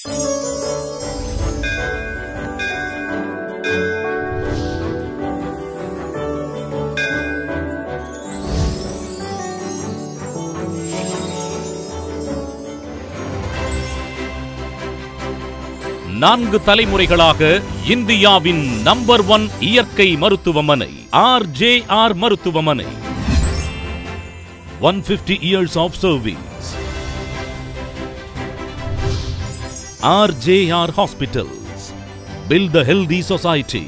நான்கு தலைமுறைகளாக இந்தியாவின் நம்பர் ஒன் இயற்கை மருத்துவமனை ஆர் ஜே ஆர் மருத்துவமனை one fifty years of service R J R hospitals build the healthy society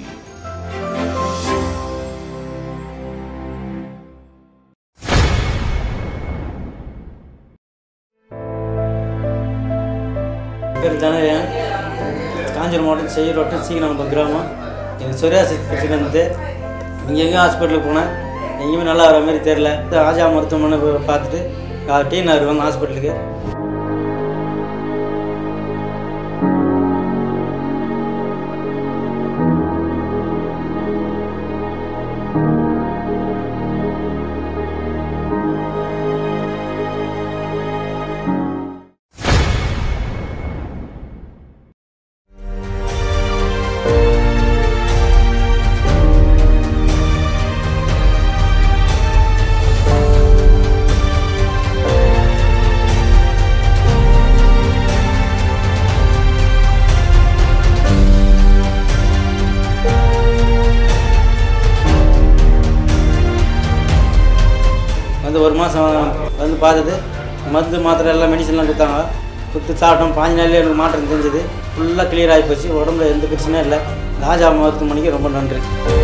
பேர் தனயன் காஞ்சிபுரம் மாவட்டம் செய்யூர் வட்டம் சீக்கிரம் கிராமம் எனக்கு சொரியாசிஸ் பிரச்சனை இருந்தது இங்கே எங்கேயும் ஹாஸ்பிட்டலுக்கு போனேன் எங்கேயுமே நல்லா வர மாதிரி தெரில ஆஜா மருத்துவமனை போய் பார்த்துட்டு டி நகர் வந்தேன் ஹாஸ்பிட்டலுக்கு வந்து ஒரு மாதம் வந்து பார்த்துட்டு மருந்து மாத்திரை எல்லாம் மெடிசன்லாம் கொடுத்தாங்க கொடுத்து சாப்பிட்டோம் பாஞ்சு நாள்லேயே எனக்கு மாற்றம் தெரிஞ்சது ஃபுல்லாக கிளியர் ஆகி போச்சு உடம்புல எந்த பிரச்சனையும் இல்லை ராஜா மருத்துவமனைக்கு ரொம்ப நன்றி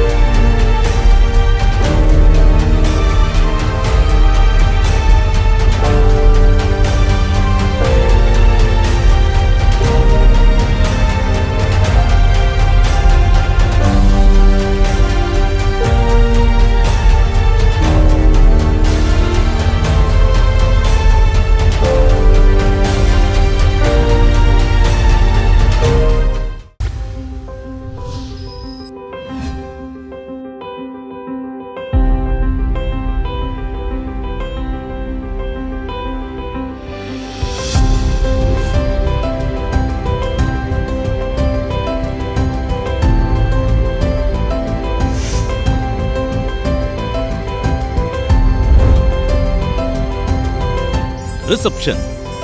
reception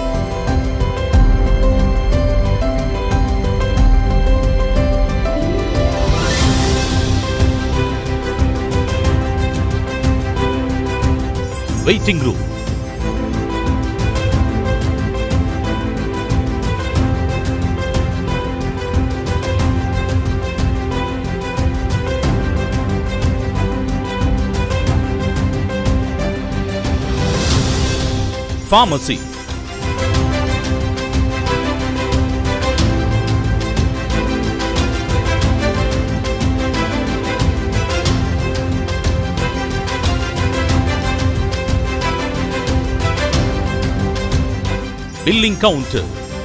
waiting room pharmacy. Billing counter.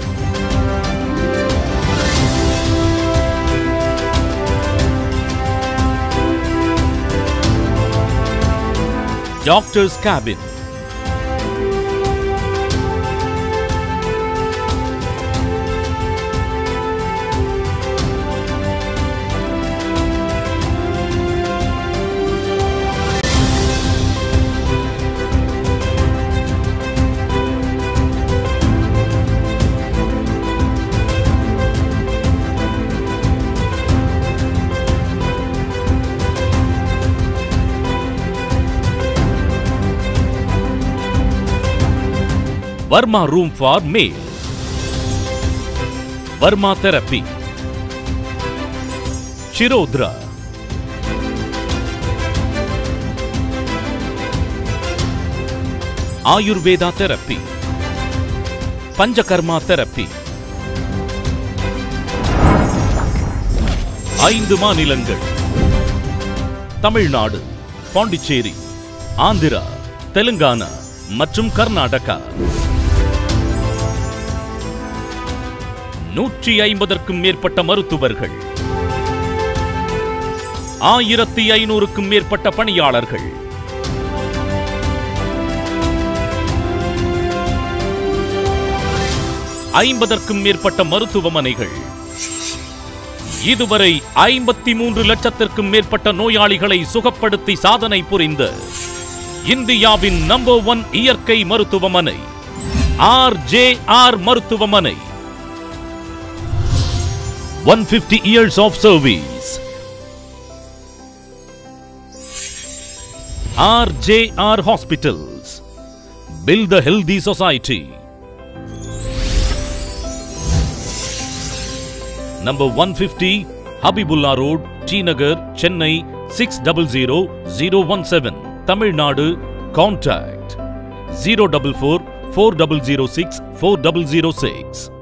Doctor's cabin. Verma room for male. Verma therapy. Shirodra. Ayurveda therapy. Panchakarma therapy. ஐந்து மாநிலங்கள் தமிழ்நாடு பாண்டிச்சேரி ஆந்திரா தெலுங்கானா மற்றும் கர்நாடகா நூற்றி ஐம்பதற்கும் மேற்பட்ட மருத்துவர்கள் ஆயிரத்தி ஐநூறுக்கும் மேற்பட்ட பணியாளர்கள் ஐம்பதற்கும் மேற்பட்ட மருத்துவமனைகள் இதுவரை ஐம்பத்தி மூன்று லட்சத்திற்கும் மேற்பட்ட நோயாளிகளை சுகப்படுத்தி சாதனை புரிந்த இந்தியாவின் நம்பர் ஒன் இயற்கை மருத்துவமனை ஆர் ஜே ஆர் மருத்துவமனை one fifty years of service R J R hospitals build the healthy society number 150 Habibullah Road, T Nagar, Chennai 600017, Tamil Nadu. Contact 044 4006 4006.